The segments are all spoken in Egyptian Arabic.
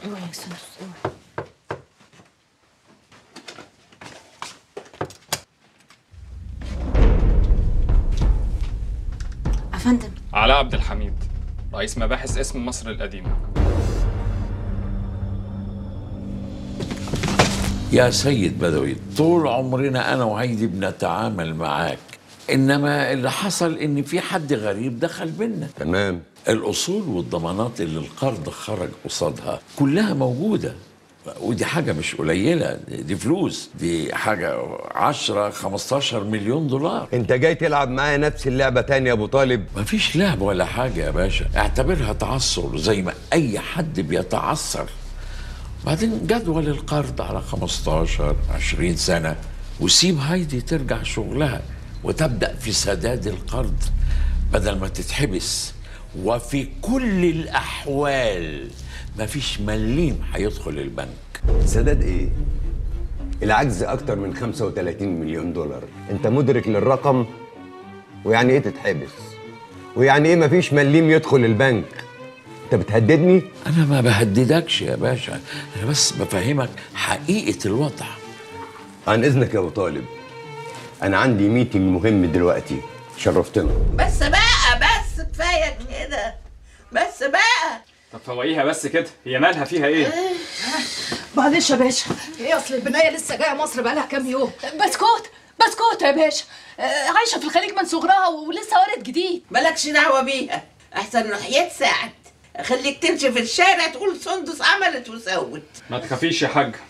اوعي يا سندس اوعي افندم علاء عبد الحميد رئيس مباحث اسم مصر القديمة يا سيد بدوي طول عمرنا انا وهيدي بنتعامل معاك انما اللي حصل ان في حد غريب دخل بينا تمام الاصول والضمانات اللي القرض خرج قصادها كلها موجوده ودي حاجة مش قليلة دي فلوس دي حاجة 10 15 مليون دولار انت جاي تلعب معايا نفس اللعبه تاني يا ابو طالب مفيش لعب ولا حاجة يا باشا اعتبرها تعثر زي ما أي حد بيتعثر بعدين جدول القرض على 15 20 سنة وسيب هايدي ترجع شغلها وتبدأ في سداد القرض بدل ما تتحبس وفي كل الأحوال مفيش مليم هيدخل البنك سداد ايه العجز اكتر من 35 مليون دولار انت مدرك للرقم ويعني ايه تتحبس ويعني ايه مفيش مليم يدخل البنك انت بتهددني أنا ما بهددكش يا باشا أنا بس بفهمك حقيقة الوضع عن اذنك يا ابو طالب انا عندي ميتنج مهم دلوقتي شرفتنا بس بقى بس كفايه كده بس بقى طب فوقيها بس كده هي مالها فيها ايه؟ معلش يا باشا ايه اصل البنايه لسه جايه مصر بقالها كام يوم بسكوت بسكوت يا باشا آه، عايشه في الخليج من صغرها ولسه وارد جديد مالكش دعوه بيها احسن نحيات ساعد خليك تمشي في الشارع تقول سندس عملت وسوت ما تخافيش يا حاج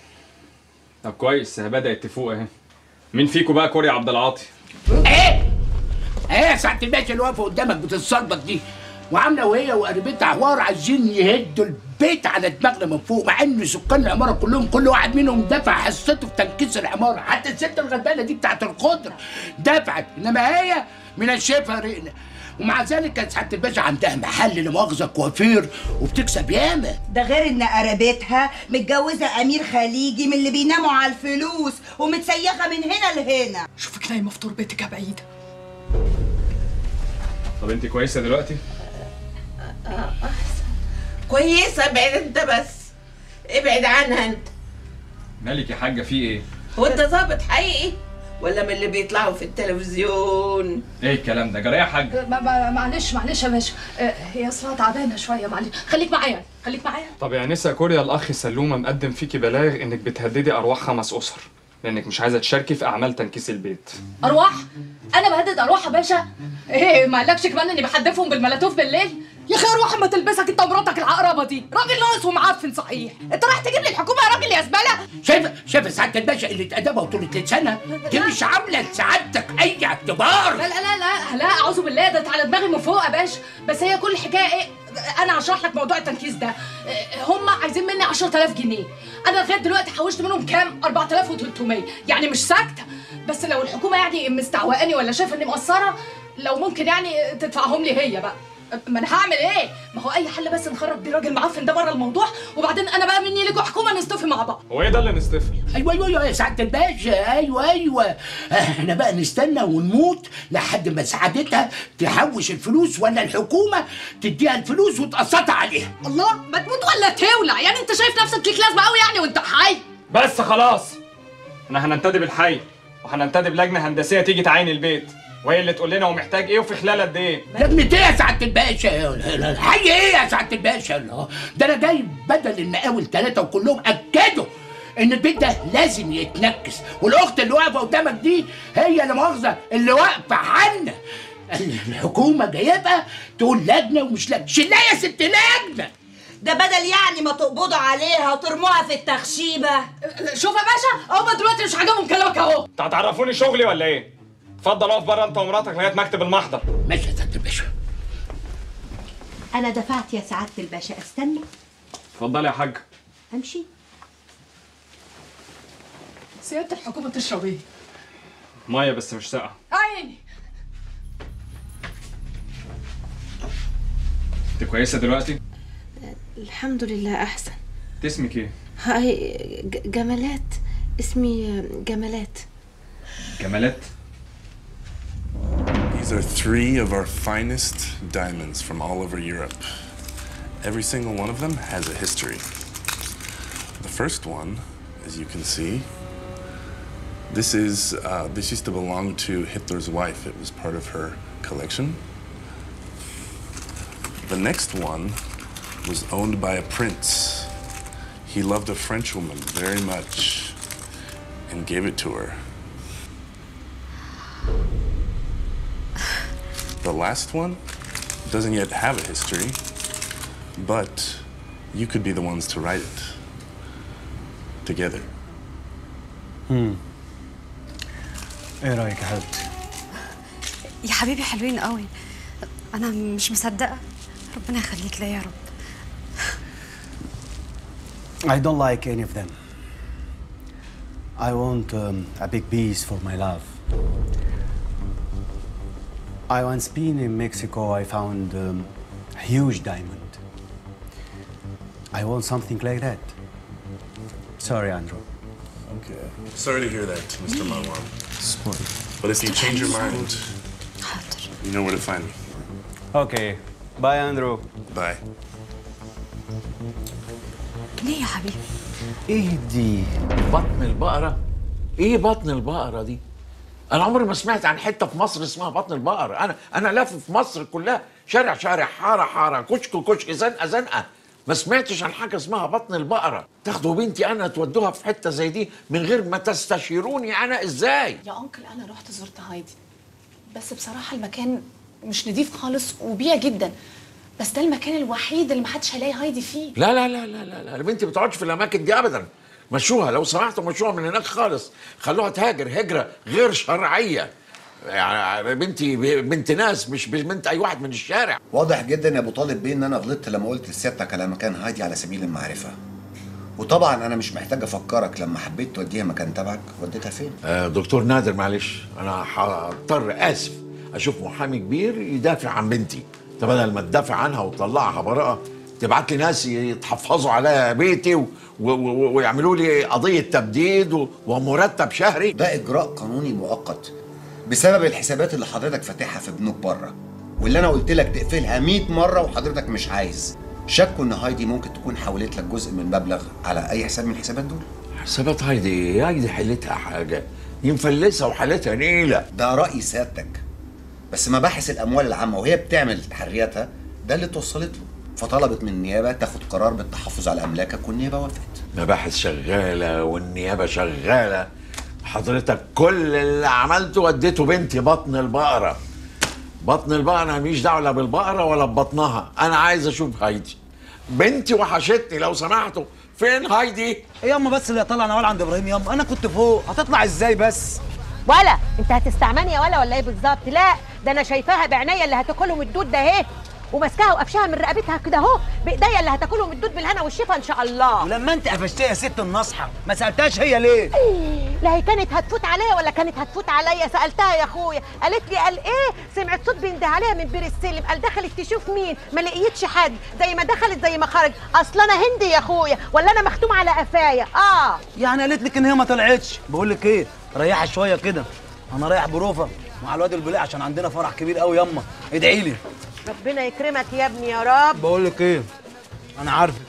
طب كويس هي بدأت تفوق اهي مين فيكم بقى كوري عبد العاطي؟ ايه ايه يا ساعة الباشا اللي واقفة قدامك بتتصربك دي وعاملة وهي وقريبتها حوار عايزين يهدوا البيت على دماغنا من فوق مع ان سكان العمارة كلهم كل واحد منهم دفع حصته في تنكيس العمارة حتى الست الغلبانة دي بتاعت الخضر دفعت انما هي من الشفا رقنا ومع ذلك كانت سعادة الباشا عندها محل لمؤاخذة كوافير وبتكسب ياما ده غير ان قرابتها متجوزه امير خليجي من اللي بيناموا على الفلوس ومتسيخه من هنا لهنا شوفك نايمه في تربتك يا بعيده طب انت كويسة دلوقتي؟ كويسه ابعد انت بس ابعد عنها انت مالك يا حاجة في ايه؟ هو انت ظابط حقيقي ولا من اللي بيطلعوا في التلفزيون ايه الكلام ده؟ جرى إيه يا حاج؟ ما- ما- معلش معلش يا باشا آه، هي اصلها تعبانه شويه معلش خليك معايا خليك معايا طب يا نسا كوريا الاخ سلومه مقدم فيكي بلاغ انك بتهددي ارواح خمس اسر لانك مش عايزه تشاركي في اعمال تنكيس البيت ارواح انا بهدد ارواح يا باشا ايه ما قالكش كمان اني بحدفهم بالملاتوف بالليل يا اخي اروح اما تلبسك انت ومراتك العقربه دي راجل ناقص ومعفن صحيح انت رايح تجيب لي الحكومه يا راجل يا زباله شايف شايف سعادة الباشا اللي ادبها وطولة لسانها دي مش عاملة لسعادتك أي اعتبار لا لا لا لا لا اعوذ بالله ده انت على دماغي من فوق يا باشا بس هي كل الحكايه ايه انا هشرح لك موضوع التنكيس ده إيه، هم عايزين مني 10000 جنيه انا لغايه دلوقتي حوشت منهم كام 4300 يعني مش ساكته بس لو الحكومه يعني مستعوقاني ولا شايفه اني مقصره لو ممكن يعني تدفعهم لي هي بقى ما انا هعمل ايه ما هو اي حل بس نخرج بيه راجل معفن ده بره الموضوع وبعدين انا بقى مني ليكوا حكومه نصطفي مع بعض هو ايه ده اللي نستفل ايوه ايوه ايوه يا سعاده الباشا ايوه ايوه احنا بقى نستنى ونموت لحد ما سعادتها تحوش الفلوس ولا الحكومه تديها الفلوس وتقسطها عليها الله ما تموت ولا تولع يعني انت شايف نفسك ليك لازمه قوي يعني وانت حي بس خلاص احنا هننتدب الحي وهننتدب لجنه هندسيه تيجي تعاين البيت وهي اللي تقول لنا هو محتاج ايه وفي خلال قد ايه لجنة ايه يا سعاده الباشا الحي ايه يا سعاده الباشا الله ده انا جاي بدل المقاول ثلاثه وكلهم اكدوا ان البيت ده لازم يتنكس والاخت اللي واقفه قدامك دي هي اللي مؤاخذه اللي واقفه عنا الحكومه جايبها تقول لجنه ومش لجنه شلها يا ست لجنه ده بدل يعني ما تقبضوا عليها وترموها في التخشيبه شوف يا باشا هما دلوقتي مش عاجبهم كلامك اهو انت هتعرفوني شغلي ولا ايه اتفضل اقف بره انت ومراتك لغايه مكتب المحضر ماشي يا سعاده الباشا انا دفعت يا سعاده الباشا استنى اتفضل يا حاج امشي سياده الحكومه تشرب ايه ميه بس مش ساقعه عيني انت كويسه دلوقتي الحمد لله أحسن اسمك ايه هاي ج- جمالات اسمي جمالات جمالات These are three of our finest diamonds from all over Europe. Every single one of them has a history. The first one, as you can see, this is uh, this used to belong to Hitler's wife. It was part of her collection. The next one was owned by a prince. He loved a French woman very much and gave it to her. The last one doesn't yet have a history, but you could be the ones to write it together. ايه رايك يا حبيبتي يا حبيبي حلوين قوي انا مش مصدقه ربنا يخليك ليا يا رب I don't like any of them. I want um, a big piece for my love. I once been in Mexico. I found um, a huge diamond. I want something like that. Sorry, Andrew. Okay. Sorry to hear that, Mr. Marwan. But if you change your mind, you know where to find me. Okay. Bye, Andrew. Bye. ليه يا حبيبي ايه دي بطن البقرة ايه بطن البقرة دي انا عمري ما سمعت عن حتة في مصر اسمها بطن البقرة انا انا لافف في مصر كلها شارع شارع حارة حارة كشك كشك زنقة زنقة ما سمعتش عن حاجة اسمها بطن البقرة تاخدوا بنتي انا تودوها في حتة زي دي من غير ما تستشيروني انا ازاي يا انكل انا رحت زرت هايدي بس بصراحه المكان مش نضيف خالص وبيئه جدا بس ده المكان الوحيد اللي محدش هيلاقي هايدي فيه لا لا لا لا لا, لا. البنت ما بتقعدش في الاماكن دي ابدا مشوها لو سمحتوا مشوها من هناك خالص خلوها تهاجر هجره غير شرعيه يعني بنتي بنت ناس مش بنت اي واحد من الشارع واضح جدا يا ابو طالب بيه ان انا غلطت لما قلت لسيادتك على مكان هادي على سبيل المعرفه وطبعا انا مش محتاج افكرك لما حبيت توديها مكان تبعك وديتها فين آه دكتور نادر معلش انا هضطر اسف اشوف محامي كبير يدافع عن بنتي انت بدل ما تدافع عنها وتطلعها براءه تبعت لي ناس يتحفظوا على بيتي و... و... و... ويعملوا لي قضيه تبديد و... ومرتب شهري ده اجراء قانوني مؤقت بسبب الحسابات اللي حضرتك فاتحها في بنوك بره واللي انا قلت لك تقفلها 100 مره وحضرتك مش عايز شكوا ان هايدي ممكن تكون حولت لك جزء من مبلغ على اي حساب من الحسابات دول حسابات هايدي ايه هايدي حلتها حاجه دي مفلسه وحالتها نيله ده راي سيادتك بس مباحث الاموال العامه وهي بتعمل تحرياتها ده اللي توصلت له فطلبت من النيابه تاخد قرار بالتحفظ على املاكك والنيابه وافقت مباحث شغاله والنيابه شغاله حضرتك كل اللي عملته وديته بنتي بطن البقره بطن البقره انا ماليش دعوه لا بالبقره ولا ببطنها انا عايز اشوف هايدي بنتي وحشتني لو سمحتوا فين هايدي ايه ياما بس اللي طلع نوال عند ابراهيم ياما انا كنت فوق هتطلع ازاي بس ولا انت هتستعملني يا ولا ولا ايه بالظبط لا ده انا شايفاها بعينيا اللي هتاكلهم الدود ده اهي وماسكاها وقفشها من رقبتها كده اهو بايديا اللي هتاكلهم الدود بالهنا والشفا ان شاء الله ولما انت قفشتها يا ست النصحه ما سالتهاش هي ليه لا هي كانت هتفوت عليا ولا كانت هتفوت عليا سالتها يا اخويا قالت لي قال ايه سمعت صوت بينده عليها من بير السلم قال دخلت تشوف مين ما لقيتش حد زي ما دخلت زي ما خرج اصل انا هندي يا اخويا ولا انا مختوم على قفايا اه يعني قالت لك ان هي ما طلعتش بقول لك ايه ريحها شويه كده انا رايح بروفه مع الواد البلاء عشان عندنا فرح كبير قوي ياما ادعي لي ربنا يكرمك يا ابني يا رب بقول لك ايه انا عارفك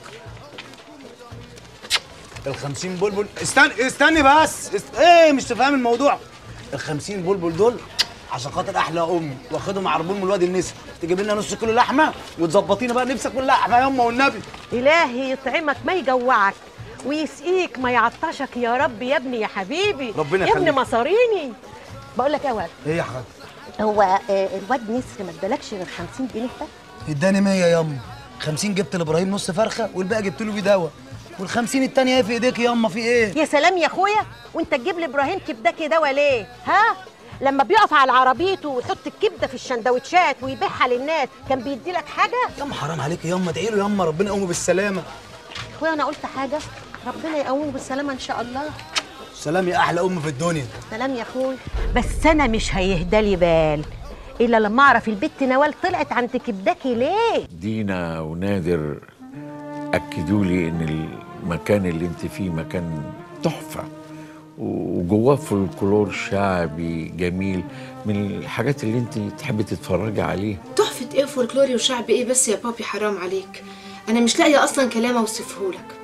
ال 50 بلبل استني استني بس است... ايه مش تفهم الموضوع ال 50 بلبل دول عشان خاطر احلى ام واخدهم عربون من الواد النسا تجيب لنا نص كيلو لحمه وتظبطينا بقى نفسك باللحمه يا امه والنبي الهي يطعمك ما يجوعك ويسقيك ما يعطشك يا رب يا ابني يا حبيبي ربنا يا ابن يخليك. مصاريني بقول لك ايه يا واد ايه يا حاج هو آه، الواد نسر ما ادالكش غير 50 جنيه ده اداني 100 يا ياما 50 جبت لابراهيم نص فرخه والباقي جبت له بيه دواء وال50 التانية ايه في ايديك يا ياما في ايه يا سلام يا اخويا وانت تجيب لابراهيم كبداكي دواء ليه ها لما بيقف على عربيته ويحط الكبده في الشندوتشات ويبيعها للناس كان بيدي لك حاجه ياما حرام عليك يا ياما ادعي له ياما ربنا يقومه بالسلامه اخويا انا قلت حاجه ربنا يقومه بالسلامه ان شاء الله سلام يا احلى ام في الدنيا سلام يا اخويا بس انا مش هيهدالي بال الا لما اعرف البت نوال طلعت عند كبداكي ليه دينا ونادر اكدوا لي ان المكان اللي انت فيه مكان تحفه وجواه فولكلور شعبي جميل من الحاجات اللي انت تحبي تتفرجي عليها تحفة ايه فولكلوري وشعبي ايه بس يا بابي حرام عليك انا مش لاقية اصلا كلام اوصفهولك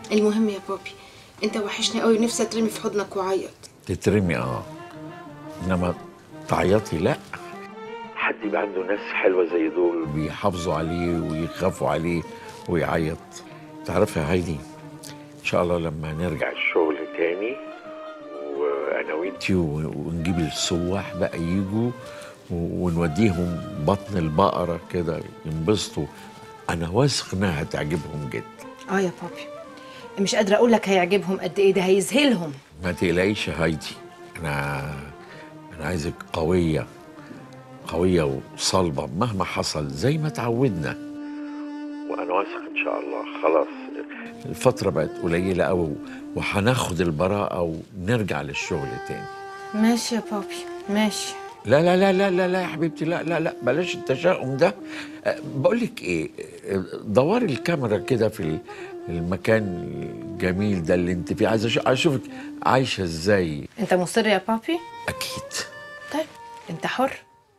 المهم يا بابي انت وحشني قوي نفسي اترمي في حضنك واعيط تترمي اه انما تعيطي لا حد يبقى عنده ناس حلوه زي دول بيحافظوا عليه ويخافوا عليه ويعيط تعرف يا هايدي ان شاء الله لما نرجع الشغل تاني وانا وانتي و- ونجيب السواح بقى يجوا و- ونوديهم بطن البقره كده ينبسطوا انا واثق انها هتعجبهم جدا اه يا بابي مش قادره اقول لك هيعجبهم قد ايه ده هيذهلهم ما تقلقيش يا هايدي انا انا عايزك قويه قويه وصلبه مهما حصل زي ما تعودنا وانا واثق ان شاء الله خلاص الفتره بقت قليله قوي وهناخد البراءه ونرجع للشغل تاني ماشي يا بابي ماشي لا لا لا لا لا لا يا حبيبتي لا لا لا بلاش التشاؤم ده أه، بقول لك ايه أه، دوري الكاميرا كده في ال- المكان الجميل ده اللي انت فيه عايز أشوف- عايز اشوفك عايشه ازاي انت مصر يا بابي اكيد طيب انت حر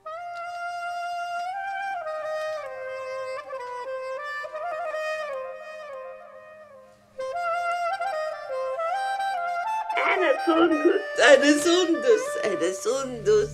أنا سندس أنا سندس أنا سندس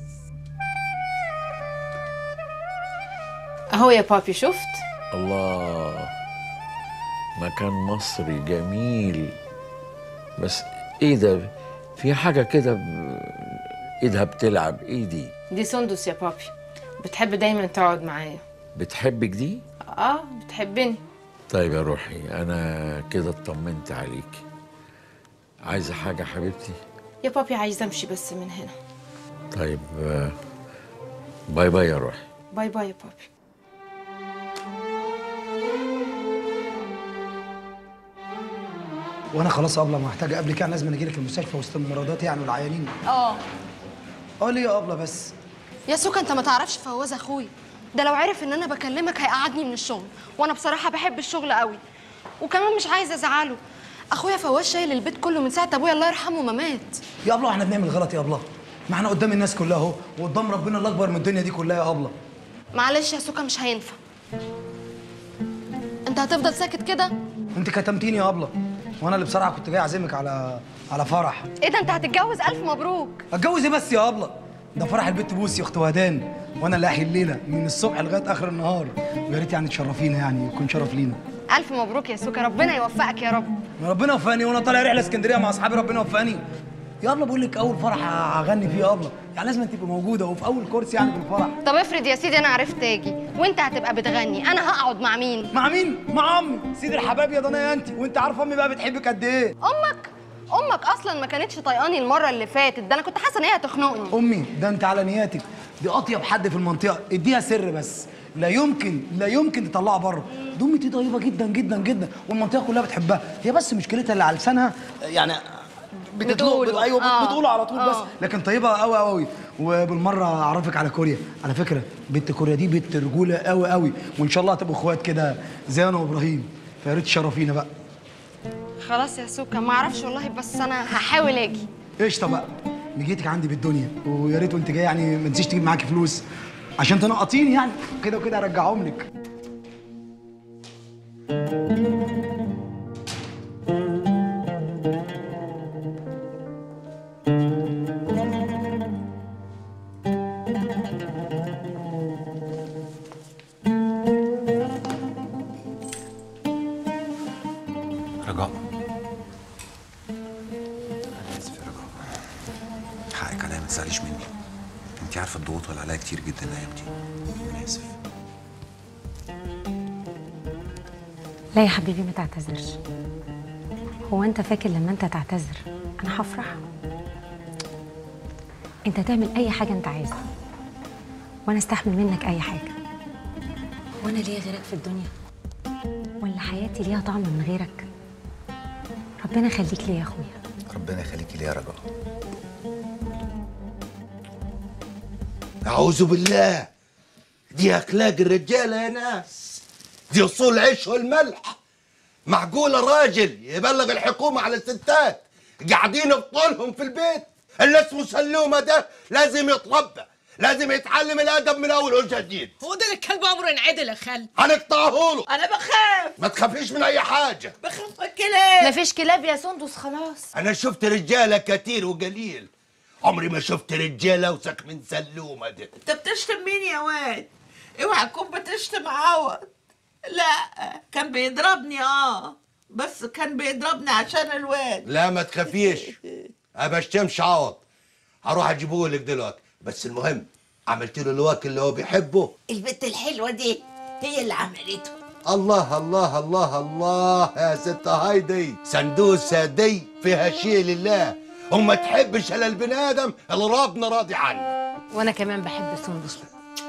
اهو يا بابي شفت الله مكان مصري جميل بس ايه ده في حاجه كده ب- ايدها بتلعب ايه دي دي سندس يا بابي بتحب دايما تقعد معايا بتحبك دي اه بتحبني طيب يا روحي انا كده اطمنت عليك عايزه حاجه يا حبيبتي يا بابي عايزه امشي بس من هنا طيب آه، باي باي يا روحي باي باي يا بابي وانا خلاص ابله محتاجه قبل كده لازم اجي لك المستشفى وسط الممرضات يعني والعيانين اه اه ليه يا ابله بس يا سوكا انت ما تعرفش فواز اخويا ده لو عرف ان انا بكلمك هيقعدني من الشغل وانا بصراحه بحب الشغل قوي وكمان مش عايزه ازعله اخويا فواز شايل البيت كله من ساعه ابويا الله يرحمه ما مات يا ابله احنا بنعمل غلط يا ابله ما احنا قدام الناس كلها اهو وقدام ربنا اللي اكبر من الدنيا دي كلها يا ابله معلش يا سوكا مش هينفع انت هتفضل ساكت كده انت كتمتيني يا ابله وانا اللي بصراحه كنت جاي اعزمك على على فرح ايه ده انت هتتجوز الف مبروك اتجوز ايه بس يا ابله ده فرح البت بوسي اخت وهدان وانا اللي احيي الليله من الصبح لغايه اخر النهار ويا ريت يعني تشرفينا يعني يكون شرف لينا الف مبروك يا سوكا ربنا يوفقك يا رب يا ربنا وفقني وانا طالع رحله اسكندريه مع اصحابي ربنا وفقني يا ابله بقول لك اول فرح هغني فيه يا ابله يعني لازم تبقى موجوده وفي اول كرسي يعني في الفرح طب افرض يا سيدي انا عرفت اجي وانت هتبقى بتغني انا هقعد مع مين مع مين مع امي سيد الحباب يا ضنايا انت وانت عارفه امي بقى بتحبك قد ايه امك امك اصلا ما كانتش طايقاني المره اللي فاتت ده انا كنت حاسه ان هي هتخنقني امي ده انت على نياتك دي اطيب حد في المنطقه اديها سر بس لا يمكن لا يمكن تطلعها بره دي امي دي طيبه جدا جدا جدا والمنطقه كلها بتحبها هي بس مشكلتها اللي على لسانها يعني بتطلق بتقوله. ايوه آه. بتقوله على طول بس آه. لكن طيبه قوي قوي وبالمره اعرفك على كوريا على فكره بنت كوريا دي بنت رجوله قوي قوي وان شاء الله هتبقوا اخوات كده زي انا وابراهيم فيا ريت تشرفينا بقى خلاص يا سوكا ما اعرفش والله بس انا هحاول اجي قشطه بقى نجيتك عندي بالدنيا ويا ريت وانت جاي يعني ما تنسيش تجيب معاكي فلوس عشان تنقطيني يعني كده وكده ارجعهم لك رجاء انا اسف يا رجاء حقك عليا ما تزعليش مني انت عارفه الضغوط اللي عليا كتير جدا الايام دي انا اسف لا يا حبيبي ما تعتذرش هو انت فاكر لما انت تعتذر انا هفرح انت تعمل اي حاجه انت عايزها وانا استحمل منك اي حاجه وانا ليا غيرك في الدنيا ولا حياتي ليها طعم من غيرك ربنا يخليك لي يا اخويا ربنا يخليكي ليا يا رجاء أعوذ بالله دي أخلاق الرجالة يا ناس دي أصول العيش والملح معقولة راجل يبلغ الحكومة على الستات قاعدين بطولهم في البيت اللي اسمه سلومة ده لازم يتربى لازم يتعلم الادب من اول وجديد هو ده الكلب عمره ينعدل يا خال هنقطعه له انا بخاف ما تخافيش من اي حاجه بخاف من الكلاب مفيش كلاب يا سندس خلاص انا شفت رجاله كتير وقليل عمري ما شفت رجاله وسك من سلومه دي انت بتشتم مين يا واد اوعى تكون بتشتم عوض لا كان بيضربني اه بس كان بيضربني عشان الواد لا ما تخافيش انا بشتمش عوض هروح اجيبه لك دلوقتي بس المهم عملت له الواكل اللي هو بيحبه البت الحلوه دي هي اللي عملته الله الله الله الله يا ست هايدي سندوسة دي فيها شيء لله وما تحبش على البني ادم اللي ربنا راضي عنه وانا كمان بحب سندس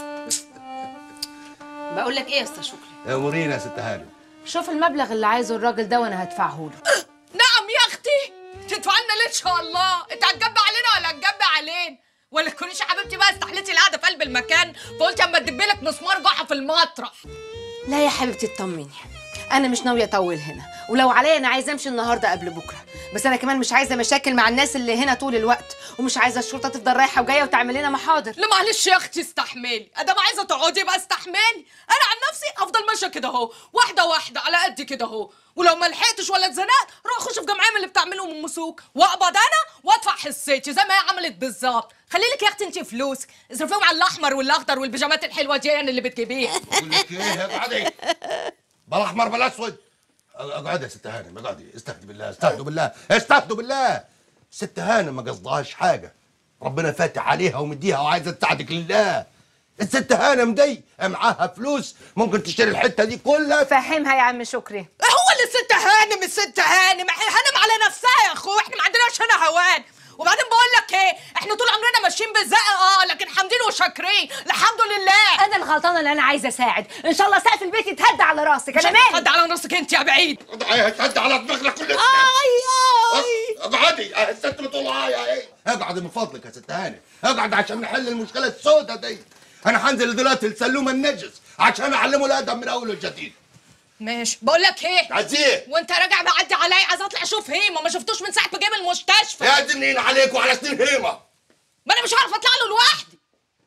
بقول لك ايه يا استاذ شكري يا مورينا يا ست هانم شوف المبلغ اللي عايزه الراجل ده وانا هدفعه له نعم يا اختي تدفع لنا ليه ان شاء الله انت هتجب علينا ولا هتجب علينا ولا تكونيش يا حبيبتي بقى استحلتي القعده في قلب المكان فقلتي اما تدبي لك مسمار جحا في المطرح لا يا حبيبتي اطمني انا مش ناويه اطول هنا ولو عليا انا عايزه امشي النهارده قبل بكره بس انا كمان مش عايزه مشاكل مع الناس اللي هنا طول الوقت ومش عايزه الشرطه تفضل رايحه وجايه وتعمل لنا محاضر لا معلش يا اختي استحملي ادام عايزه تقعدي يبقى استحملي انا عن نفسي افضل ماشيه كده اهو واحده واحده على قد كده اهو ولو ما لحقتش ولا اتزنقت روح اخش في جمعيه من اللي بتعملهم ام مسوك واقبض انا وادفع حصتي زي ما هي عملت بالظبط خلي لك يا اختي انت فلوس اصرفيهم على الاحمر والاخضر والبيجامات الحلوه دي يعني اللي بتجيبيها بقول لك ايه اقعدي بلا احمر بلا اسود اقعدي يا ست هانم اقعدي استهدوا بالله استهدوا بالله استهدوا بالله ست هانم ما قصدهاش حاجه ربنا فاتح عليها ومديها وعايزه تساعدك لله الست هانم دي معاها فلوس ممكن تشتري الحته دي كلها فهمها يا عم شكري هو اللي الست هانم الست هانم هانم على نفسها يا اخو احنا ما عندناش هنا هوان وبعدين بقول لك ايه احنا طول عمرنا ماشيين بالزق اه لكن حامدين وشاكرين الحمد لله انا الغلطانه اللي انا عايزه اساعد ان شاء الله سقف البيت يتهد على راسك انا مالي هد على راسك انت يا بعيد هتهد على دماغنا كلنا اي اي اقعدي الست بتقول ايه ايه اقعدي من فضلك يا ست هانم اقعد عشان نحل المشكله السوداء دي انا هنزل دلوقتي لسلوم النجس عشان اعلمه الادب من اول وجديد ماشي بقول لك ايه عزيه وانت راجع معدي عليا عايز اطلع اشوف هيما ما شفتوش من ساعه ما جه من المستشفى يا دنين عليك وعلى سنين هيمه ما انا مش عارف اطلع له لوحدي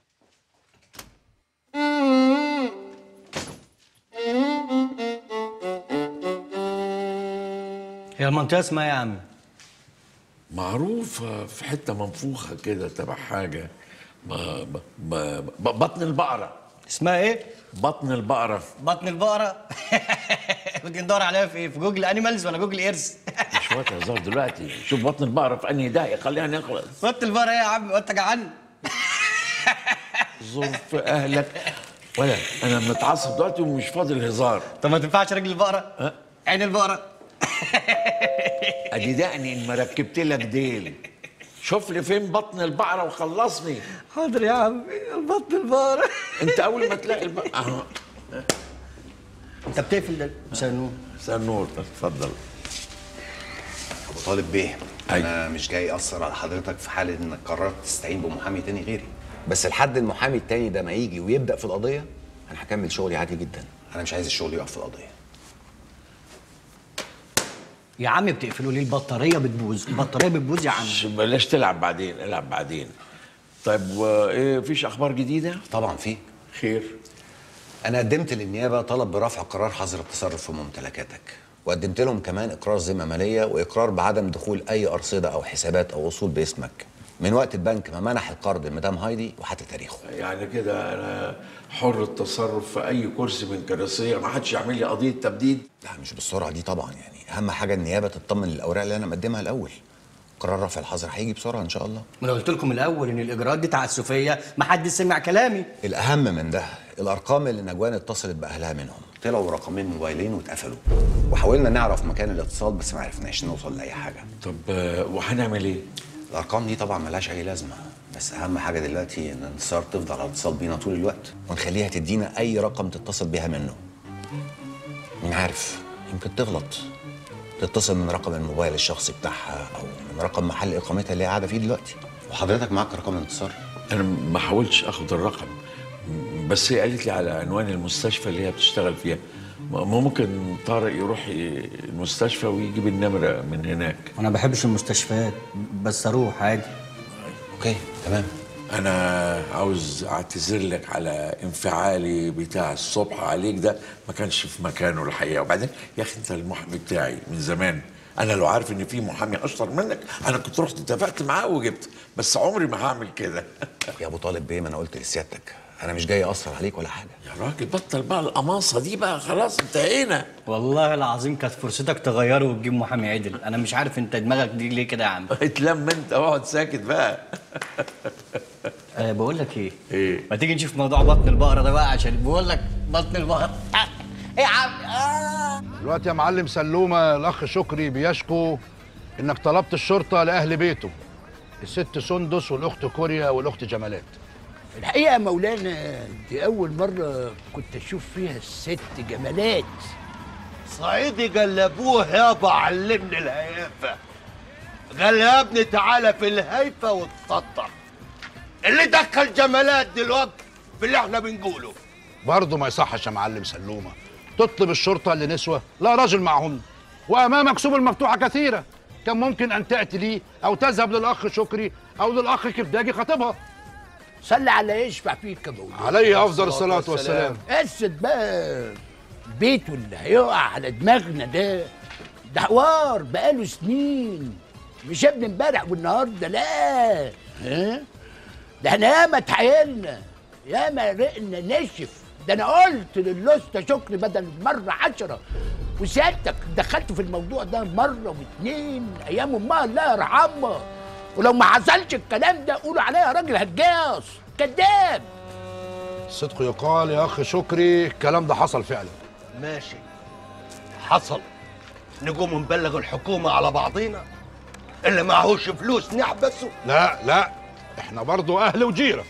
هي المنطقة اسمها ايه يا عم؟ معروفة في حتة منفوخة كده تبع حاجة ما ب- ب- ب- بطن البقرة اسمها ايه؟ بطن البقرة بطن البقرة كنت ندور عليها في ايه؟ في جوجل انيمالز ولا جوجل ايرث؟ مش وقت هزار دلوقتي شوف بطن البقرة في أنهي داهية خليها نخلص بطن البقرة ايه يا عم؟ وانت جعان؟ ظرف أهلك ولا أنا متعصب دلوقتي ومش فاضي الهزار طب ما تنفعش رجل البقرة؟ عين البقرة أدي دقني إن ما ركبت لك ديل شوف لي فين بطن البقرة وخلصني حاضر يا عم بطن البقرة أنت أول ما تلاقي البقرة أهو انت بتقفل ده مساء النور مساء النور اتفضل ابو طالب بيه انا مش جاي اثر على حضرتك في حاله انك قررت تستعين بمحامي تاني غيري بس لحد المحامي التاني ده ما يجي ويبدا في القضيه انا هكمل شغلي عادي جدا انا مش عايز الشغل يقف في القضيه يا عم بتقفلوا ليه البطارية بتبوظ البطارية بتبوظ يا عم بلاش تلعب بعدين العب بعدين طيب وايه فيش اخبار جديده طبعا في خير انا قدمت للنيابه طلب برفع قرار حظر التصرف في ممتلكاتك وقدمت لهم كمان اقرار ذمه ماليه واقرار بعدم دخول اي ارصده او حسابات او اصول باسمك من وقت البنك ما منح القرض لمدام هايدي وحتى تاريخه يعني كده انا حر التصرف في اي كرسي من كراسيه ما حدش يعمل لي قضيه تبديد لا مش بالسرعه دي طبعا يعني اهم حاجه النيابه تطمن للاوراق اللي انا مقدمها الاول قرار رفع الحظر هيجي بسرعه ان شاء الله ما انا قلت لكم الاول ان الاجراءات دي تعسفيه ما حد سمع كلامي الاهم من ده الارقام اللي نجوان اتصلت باهلها منهم طلعوا رقمين موبايلين واتقفلوا وحاولنا نعرف مكان الاتصال بس ما عرفناش نوصل لاي حاجه طب آه، وهنعمل ايه الارقام دي طبعا ملهاش اي لازمه بس اهم حاجه دلوقتي ان انتصار تفضل على اتصال بينا طول الوقت ونخليها تدينا اي رقم تتصل بيها منه مين عارف يمكن تغلط تتصل من رقم الموبايل الشخصي بتاعها او من رقم محل اقامتها اللي هي قاعده فيه دلوقتي وحضرتك معاك رقم الانتصار انا ما حاولتش اخد الرقم بس هي قالت لي على عنوان المستشفى اللي هي بتشتغل فيها ما ممكن طارق يروح ي- المستشفى ويجيب النمره من هناك انا ما بحبش المستشفيات بس اروح عادي اوكي تمام انا عاوز اعتذر لك على انفعالي بتاع الصبح عليك ده ما كانش في مكانه الحقيقه وبعدين يا اخي انت المحامي بتاعي من زمان انا لو عارف ان في محامي اشطر منك انا كنت رحت اتفقت معاه وجبت بس عمري ما هعمل كده يا ابو طالب بيه ما انا قلت لسيادتك انا مش جاي اثر عليك ولا حاجه يا راجل بطل بقى القماصه دي بقى خلاص انتهينا والله العظيم كانت فرصتك تغيره وتجيب محامي عدل انا مش عارف انت دماغك دي ليه كده يا عم اتلم انت واقعد ساكت بقى أه بقول لك ايه ايه ما تيجي نشوف موضوع بطن البقره ده بقى عشان بقول لك بطن البقره ايه يا عم آه. دلوقتي يا معلم سلومه الاخ شكري بيشكو انك طلبت الشرطه لاهل بيته الست سندس والاخت كوريا والاخت جمالات الحقيقه يا مولانا دي اول مره كنت اشوف فيها الست جمالات صعيدي جلبوه يابا علمني الهيافه قال يا ابني تعالى في الهيفه وتسطر اللي دخل جمالات دلوقتي في اللي احنا بنقوله برضه ما يصحش يا معلم سلومه تطلب الشرطه لنسوه لا راجل معهن وامامك سبل مفتوحه كثيره كان ممكن ان تاتي لي او تذهب للاخ شكري او للاخ كبداجي خطيبها صلي على يشفع فيك يا مولانا عليه افضل الصلاه والسلام اسد بقى البيت اللي هيقع على دماغنا ده ده حوار بقاله سنين مش ابن امبارح والنهارده لا ها ده احنا ياما اتحايلنا ياما رقنا نشف ده انا قلت للوسطى شكري بدل المره عشرة وسيادتك دخلت في الموضوع ده مره واتنين ايام امها الله يرحمها ولو ما حصلش الكلام ده قولوا عليا راجل هجاص كذاب الصدق يقال يا اخ شكري الكلام ده حصل فعلا ماشي حصل نقوم نبلغ الحكومه على بعضينا اللي معهوش فلوس نحبسه لا لا احنا برضه اهل وجيره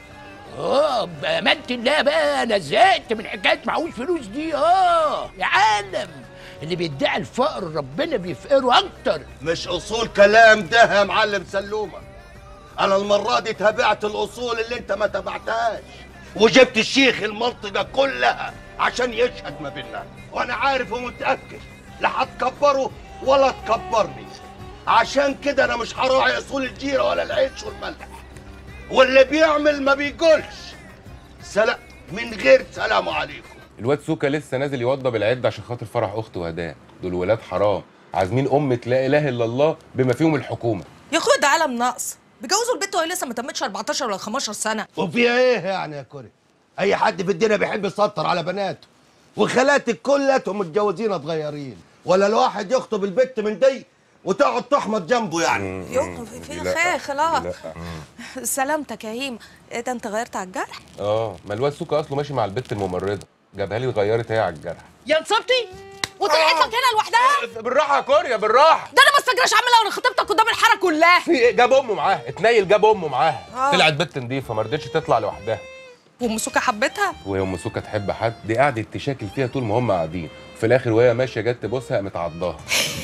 اه بأمانة الله بقى انا زهقت من حكايه معهوش فلوس دي اه يا عالم اللي بيدعي الفقر ربنا بيفقره اكتر مش اصول كلام ده يا معلم سلومه انا المره دي تابعت الاصول اللي انت ما تابعتهاش وجبت الشيخ المنطقه كلها عشان يشهد ما بيننا وانا عارف ومتاكد لا هتكبره ولا تكبرني عشان كده انا مش هراعي اصول الجيره ولا العيش والملح واللي بيعمل ما بيقولش سلام من غير سلام عليكم الواد سوكا لسه نازل يوضب العد عشان خاطر فرح اخته وهداه دول ولاد حرام عازمين أمة لا إله إلا الله بما فيهم الحكومة يا اخويا ده عالم ناقص بيجوزوا البنت وهي لسه ما تمتش 14 ولا 15 سنه وفيها ايه يعني يا كوري اي حد في الدنيا بيحب يسطر على بناته وخالاتك كلاتهم متجوزين صغيرين ولا الواحد يخطب البت من دي وتقعد تحمض جنبه يعني يو في خير خلاص سلامتك يا هيم ايه ده انت غيرت على الجرح اه ما الواد سوكا أصله ماشي مع البت الممرضة جابها لي اتغيرت هي على الجرح يا نصبتي وطلعت لك هنا لوحدها بالراحة يا كوريا بالراحة ده انا ما استجراش عاملها وانا خطيبتك قدام الحاره كلها في إيه؟ جاب أمه معاه اتنيل جاب أمه معاها آه. طلعت بنت نضيفة ما رضتش تطلع لوحدها وام سوكا حبتها وهي ام سوكا تحب حد دي قعدت تشاكل فيها طول ما هم قاعدين في الاخر وهي ماشيه جت تبوسها قامت عضاها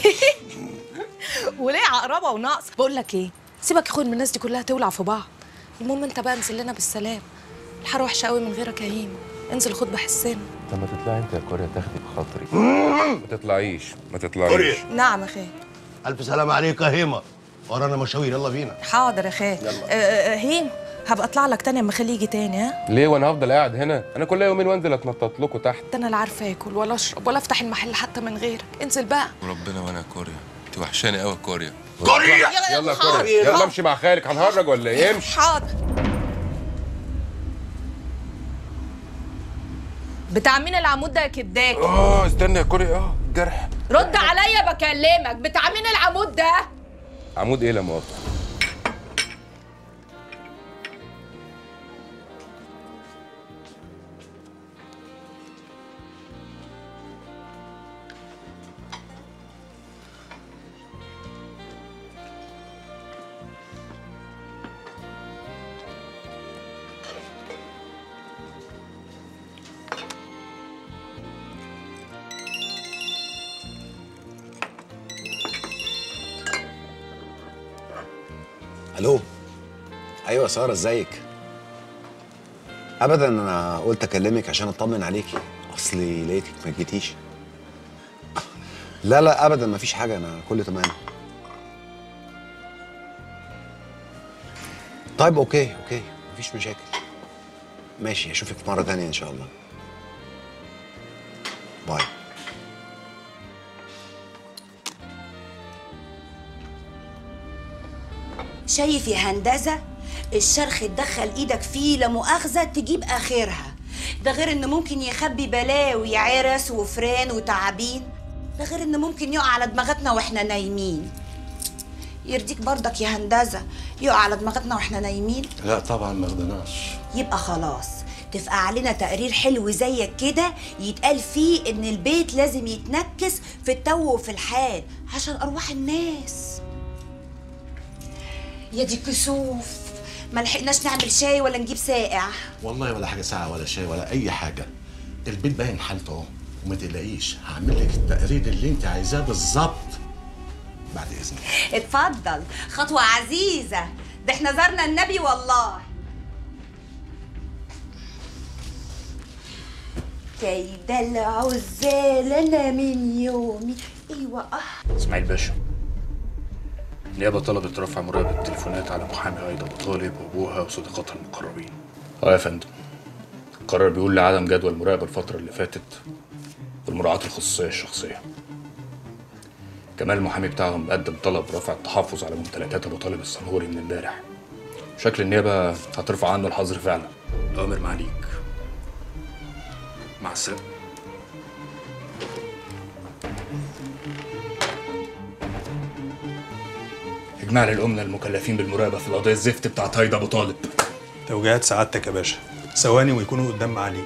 وليه عقربه وناقصه بقول لك ايه سيبك يا اخويا من الناس دي كلها تولع في بعض المهم انت بقى انزل لنا بالسلام الحاره وحشه قوي من غيرك يا هيم انزل خد بحسنا طب ما تطلعي انت يا كوريا تاخدي بخاطري ما تطلعيش ما تطلعيش نعم يا خال الف سلام عليك يا هيما ورانا مشاوير يلا بينا حاضر يا خال يلا. آه، آه، هيم هبقى اطلع لك تاني اما خليه يجي تاني ها ليه وانا هفضل قاعد هنا انا كل يومين وانزل اتنطط لكم تحت ده انا لا عارفه اكل ولا اشرب ولا افتح المحل حتى من غيرك انزل بقى وربنا وانا كوريا انت وحشاني قوي كوريا كوريا! يلا يا حاضر. كوريا يلا امشي مع خالك هنهرج ولا ايه امشي حاضر بتاع مين العمود ده يا كداك اه استنى يا كوريا اه جرح رد عليا بكلمك بتاع مين العمود ده عمود ايه لا مؤاخذة الو ايوه ساره ازيك ابدا انا قلت اكلمك عشان اطمن عليكي اصلي لقيتك ما جيتيش لا لا ابدا ما فيش حاجه انا كله تمام طيب اوكي اوكي مفيش مشاكل ماشي اشوفك مره تانية ان شاء الله باي شايف يا هندسة الشرخ تدخل ايدك فيه لا مؤاخذة تجيب اخرها ده غير انه ممكن يخبي بلاوي عرس وفران وتعابين ده غير انه ممكن يقع على دماغتنا واحنا نايمين يرضيك برضك يا هندسة يقع على دماغتنا واحنا نايمين لا طبعا ما رضيناش يبقى خلاص تبقى علينا تقرير حلو زيك كده يتقال فيه ان البيت لازم يتنكس في التو وفي الحال عشان ارواح الناس يا دي كسوف ما لحقناش نعمل شاي ولا نجيب ساقع والله ولا حاجه ساعه ولا شاي ولا اي حاجه البيت باين حالته اهو وما تقلقيش هعمل لك التقرير اللي انت عايزاه بالظبط بعد اذنك اتفضل خطوة عزيزة ده احنا زرنا النبي والله كيد العزال انا من يومي ايوه اه اسماعيل باشا النيابة طلبت رفع مراقبة التليفونات على محامي أيضا أبو طالب وأبوها وصديقاتها المقربين. أه يا فندم. القرار بيقول لعدم جدوى المراقبة الفترة اللي فاتت والمراعاة الخصوصية الشخصية. كمان المحامي بتاعهم قدم طلب رفع التحفظ على ممتلكات أبو طالب الصنهوري من امبارح. شكل النيابة هترفع عنه الحظر فعلا. أوامر معاليك. مع السلامة. إجماع للأمة المكلفين بالمراقبة في القضية الزفت بتاعت هيدا أبو طالب. توجيهات سعادتك يا باشا ثواني ويكونوا قدام معاليك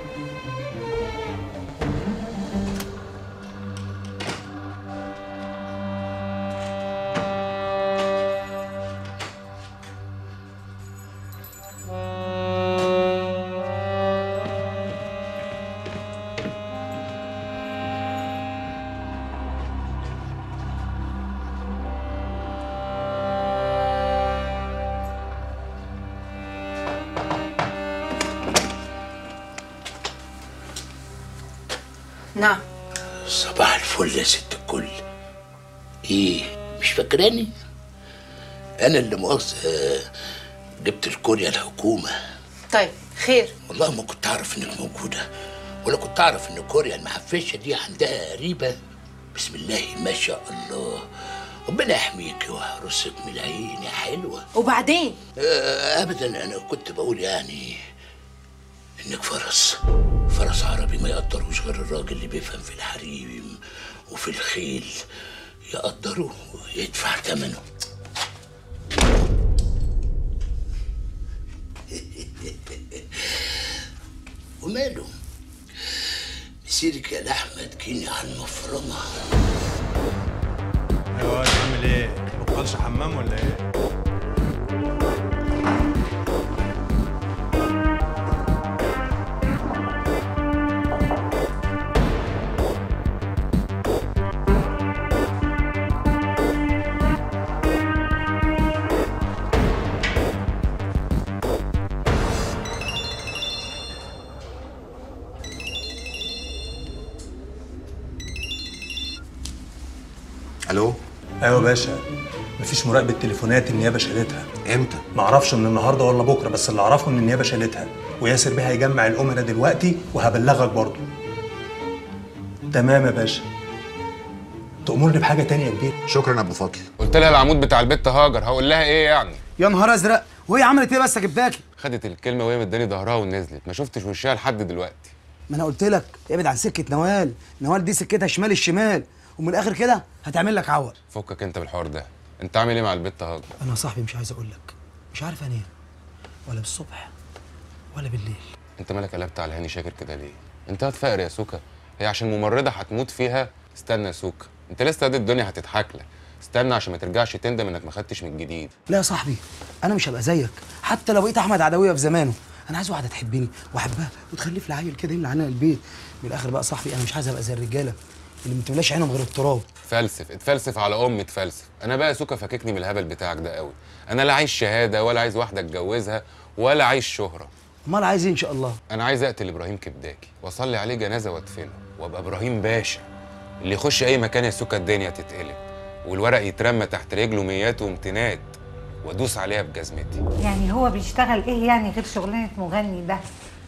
نعم صباح الفل يا ست الكل ايه مش فاكراني انا اللي مؤاخذة جبت الكوريا الحكومة طيب خير والله ما كنت اعرف انك موجودة ولا كنت اعرف ان كوريا المحفشة دي عندها قريبة بسم الله ما شاء الله ربنا يحميك ويحرسك من العين يا حلوة وبعدين آه، ابدا انا كنت بقول يعني انك فرس فرس عربي ما يقدروش غير الراجل اللي بيفهم في الحريم وفي الخيل يقدره ويدفع ثمنه وماله مسيرك يا لحمة تجيني على المفرمة ايوه تعمل ايه؟ بطلش حمام ولا ايه؟ الو ايوه يا باشا مفيش مراقبة تليفونات النيابة شالتها امتى؟ معرفش من النهارده ولا بكره بس اللي اعرفه ان النيابة شالتها وياسر بيه هيجمع الأمنة دلوقتي وهبلغك برضه تمام يا باشا تأمرني بحاجة تانية يا كبير شكرا يا ابو فضل قلت لها العمود بتاع البت هاجر هقول لها ايه يعني يا نهار ازرق وهي عملت ايه بس يا كبداكي خدت الكلمه وهي مداني ظهرها ونزلت ما شفتش وشها لحد دلوقتي ما انا قلت لك ابعد عن سكه نوال نوال دي سكتها شمال الشمال ومن الاخر كده هتعمل لك عور فكك انت بالحوار ده انت عامل ايه مع البت هاجر انا يا صاحبي مش عايز اقول لك مش عارف انام ولا بالصبح ولا بالليل انت مالك قلبت على هاني شاكر كده ليه انت هتفقر يا سوكا هي عشان ممرضه هتموت فيها استنى يا سوكا انت لسه قد الدنيا هتضحك لك استنى عشان ما ترجعش تندم انك ما خدتش من الجديد لا يا صاحبي انا مش هبقى زيك حتى لو بقيت احمد عدويه في زمانه انا عايز واحده تحبني واحبها وتخلف لي عيل كده يملى علينا البيت من الاخر بقى يا صاحبي انا مش عايز ابقى زي الرجاله اللي ما بتملاش عينهم غير التراب فلسف اتفلسف على امي اتفلسف انا بقى يا سوكا فاككني من الهبل بتاعك ده قوي انا لا عايز شهاده ولا عايز واحده اتجوزها ولا عايز شهره امال عايز ايه ان شاء الله انا عايز اقتل ابراهيم كبداكي واصلي عليه جنازه وادفنه وابقى ابراهيم باشا اللي يخش اي مكان يا سوكا الدنيا تتقلب والورق يترمى تحت رجله ميات وامتناد وادوس عليها بجزمتي يعني هو بيشتغل ايه يعني غير شغلانه مغني ده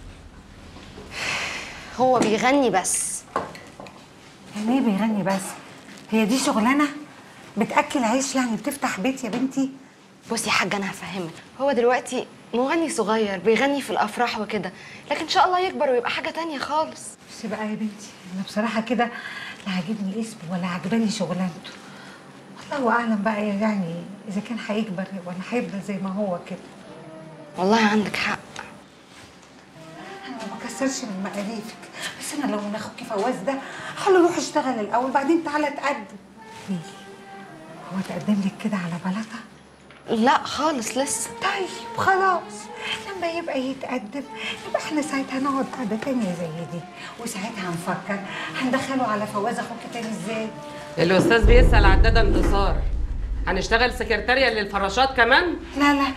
هو بيغني بس يعني ايه بيغني بس هي دي شغلانه بتاكل عيش يعني بتفتح بيت يا بنتي بصي يا حاجه انا هفهمك هو دلوقتي مغني صغير بيغني في الافراح وكده لكن ان شاء الله يكبر ويبقى حاجه تانية خالص بس بقى يا بنتي انا بصراحه كده لا عاجبني اسمه ولا عجباني شغلانته الله اعلم بقى يعني اذا كان هيكبر ولا هيفضل زي ما هو كده والله عندك حق انا ما كسرش من مقاديفك بس انا لو من اخوكي فواز ده هقول روح اشتغل الاول بعدين تعالى اتقدم ليه هو تقدم لك كده على بلاطه لا خالص لسه طيب خلاص لما يبقى يتقدم يبقى احنا ساعتها نقعد قعده تانية زي دي وساعتها هنفكر هندخله على فواز اخوك تاني ازاي الاستاذ بيسال عداده انتصار هنشتغل سكرتاريه للفراشات كمان لا لا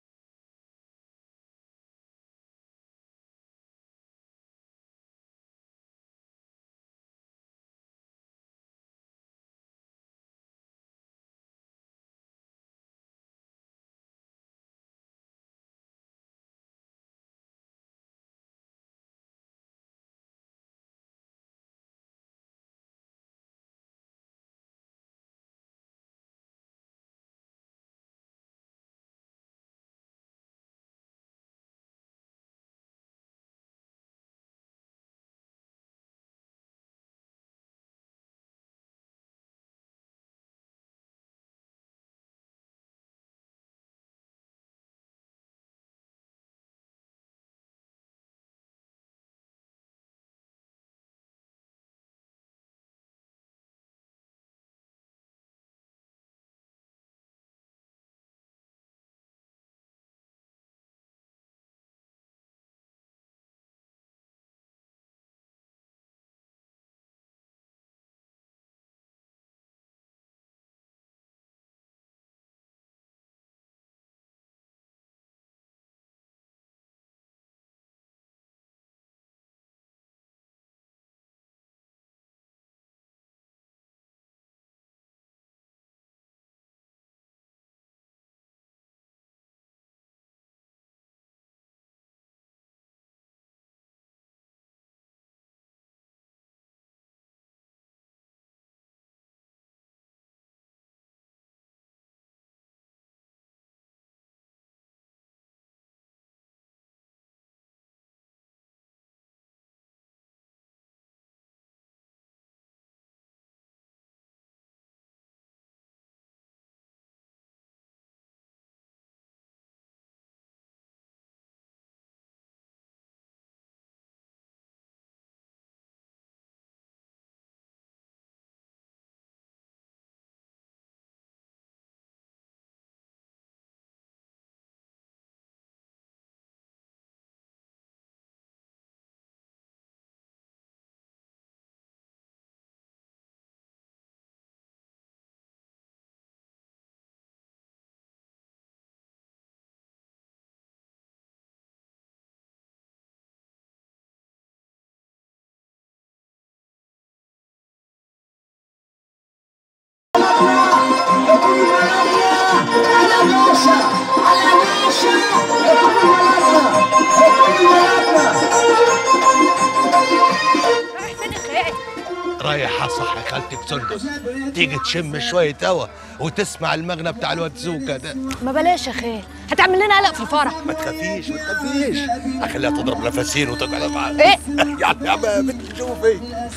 رايحة صح يا خالتك سندس تيجي تشم شوية هوا وتسمع المغنى بتاع الواد زوكا ده ما بلاش يا خال هتعمل لنا قلق في الفرح ما تخافيش ما تخافيش اخليها تضرب نفسين وتقعد معاك ايه يعني يا عم بنت شوفي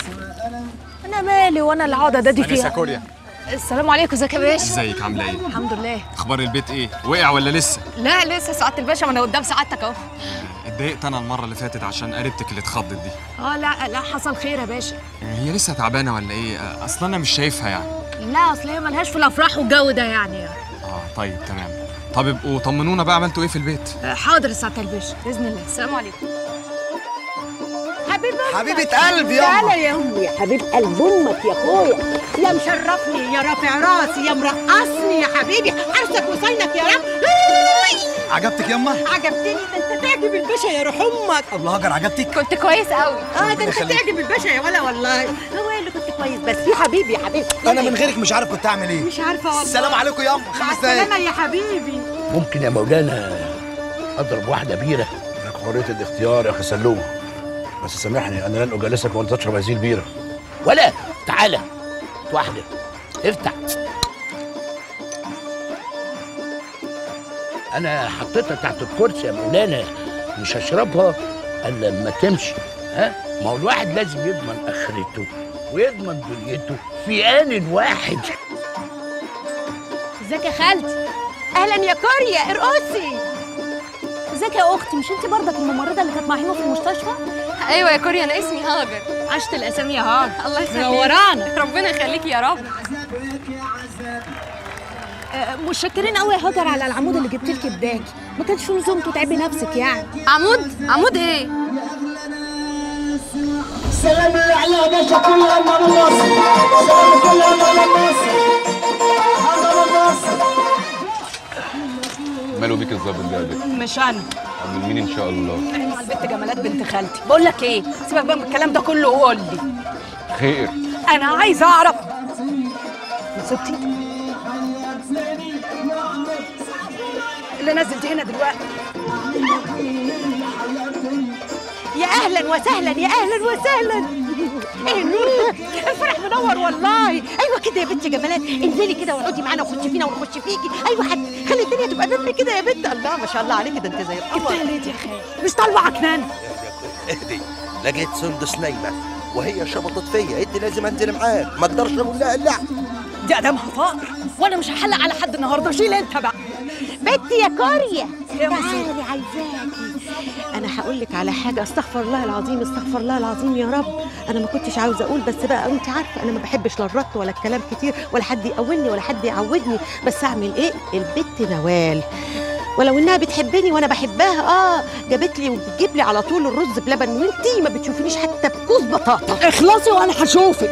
انا مالي وانا اللي هقعد ادادي أنسة فيها كوريا السلام عليكم ازيك يا باشا ازيك عامله ايه الحمد لله اخبار البيت ايه وقع ولا لسه لا لسه سعاده الباشا ما انا قدام سعادتك اهو اتضايقت انا المره اللي فاتت عشان قريبتك اللي اتخضت دي اه لا لا حصل خير يا باشا هي لسه تعبانه ولا ايه اصلا انا مش شايفها يعني لا اصل هي ملهاش في الافراح والجو ده يعني اه طيب تمام طب ابقوا طمنونا بقى عملتوا ايه في البيت آه، حاضر يا سعاده الباشا باذن الله السلام عليكم حبيبي حبيبة قلبي يابا. تعالى يا امي يا حبيب قلب امك يا اخويا يا مشرفني يا رافع راسي يا مرقصني يا حبيبي حرسك وصينك يا رب عجبتك يما عجبتني ده انت تعجب الباشا يا روح امك ابو هاجر عجبتك كنت كويس قوي اه ده ربنا انت يخليك. تعجب الباشا يا ولا والله هو اللي كنت كويس بس يا حبيبي يا حبيبي انا من غيرك مش عارف كنت اعمل ايه مش عارفه والله السلام عليكم يما مع خمس دقايق السلامه يا حبيبي ممكن يا مولانا اضرب واحده بيره لك حريه الاختيار يا اخي سلومه بس سامحني انا لن اجالسك وانت تشرب هذه البيره ولا تعالى واحده افتح انا حطيتها تحت الكرسي يا مولانا مش هشربها الا لما تمشي ها ما هو الواحد لازم يضمن اخرته ويضمن دنيته في ان واحد ازيك يا خالتي اهلا يا كوريا ارقصي ازيك يا اختي مش انت برضك الممرضه اللي كانت مع هيما في المستشفى ايوه يا كوريا انا اسمي هاجر عشت الاسامي يا هاجر الله يخليك منورانا. ربنا يخليكي يا رب آه، متشكرين قوي يا هاجر على العمود اللي جبت لك اداكي ما كانش في لزوم تتعبي نفسك يعني عمود عمود ايه سلام على باشا كل أمر مصر سلام كل أمر مصر أمر مصر ماله بيك الظابط ده يا بت مش انا أو من مين ان شاء الله مع البنت جمالات بنت خالتي بقول لك ايه سيبك بقى من الكلام ده كله وقول لي خير انا عايزه اعرف ستي اللي نزلت هنا دلوقتي يا اهلا وسهلا يا اهلا وسهلا ايه النور ده الفرح منور والله ايوه كده يا بنت جمالات انزلي كده واقعدي معانا وخشي فينا ونخش فيكي ايوه حد خلي الدنيا تبقى بنت كده يا بنت الله ما شاء الله عليكي ده انت زي القمر ليه يا خالد مش طالعه كنان اهدي لقيت سندس نايمه وهي شبطت فيا انت لازم انزل معاك ما اقدرش اقول لها لا دي ادمها فقر وانا مش هحلق على حد النهارده شيل انت بقى بنتي يا كوريا تعالي عايزاكي انا هقول لك على حاجه استغفر الله العظيم استغفر الله العظيم يا رب انا ما كنتش عاوزه اقول بس بقى انت عارفه انا ما بحبش لا الرط ولا الكلام كتير ولا حد يقولني ولا حد يعودني بس اعمل ايه البت نوال ولو انها بتحبني وانا بحبها اه جابت لي وبتجيب لي على طول الرز بلبن وانتي ما بتشوفينيش حتى بكوز بطاطا اخلصي وانا هشوفك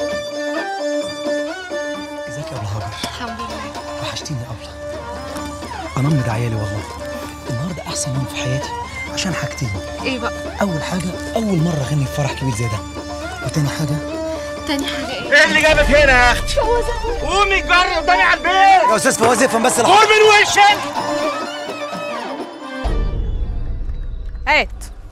ازيك يا ابو هاجر الحمد لله وحشتيني قبل انام عيالي والله النهارده احسن يوم في حياتي عشان حاجتين ايه بقى اول حاجه اول مره اغني في فرح كبير زي ده وتاني حاجه تاني حاجه ايه ايه اللي جابك هنا يا اختي؟ قومي جري قدامي على البيت يا استاذ فواز افهم بس قول من وشك هات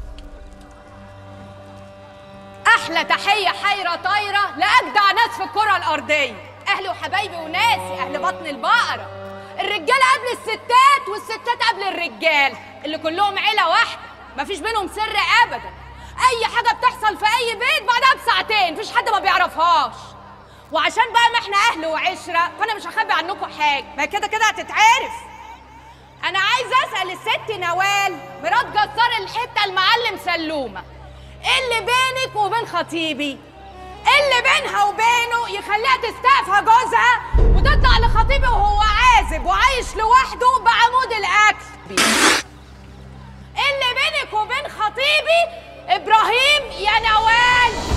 احلى تحيه حيره طايره لاجدع ناس في الكره الارضيه اهلي وحبايبي وناسي اهل بطن البقره الرجاله قبل الستات والستات قبل الرجال اللي كلهم عيله واحده مفيش بينهم سر ابدا اي حاجه بتحصل في اي بيت بعدها بساعتين مفيش حد ما بيعرفهاش وعشان بقى ما احنا اهل وعشره فانا مش هخبي عنكم حاجه ما كده كده هتتعرف انا عايزه اسال الست نوال مرات جزار الحته المعلم سلومه ايه اللي بينك وبين خطيبي ايه اللي بينها وبينه يخليها تستعفى جوزها وتطلع لخطيبي وهو عازب وعايش لوحده بعمود الاكل ايه اللي بينك وبين خطيبي ابراهيم يا نوال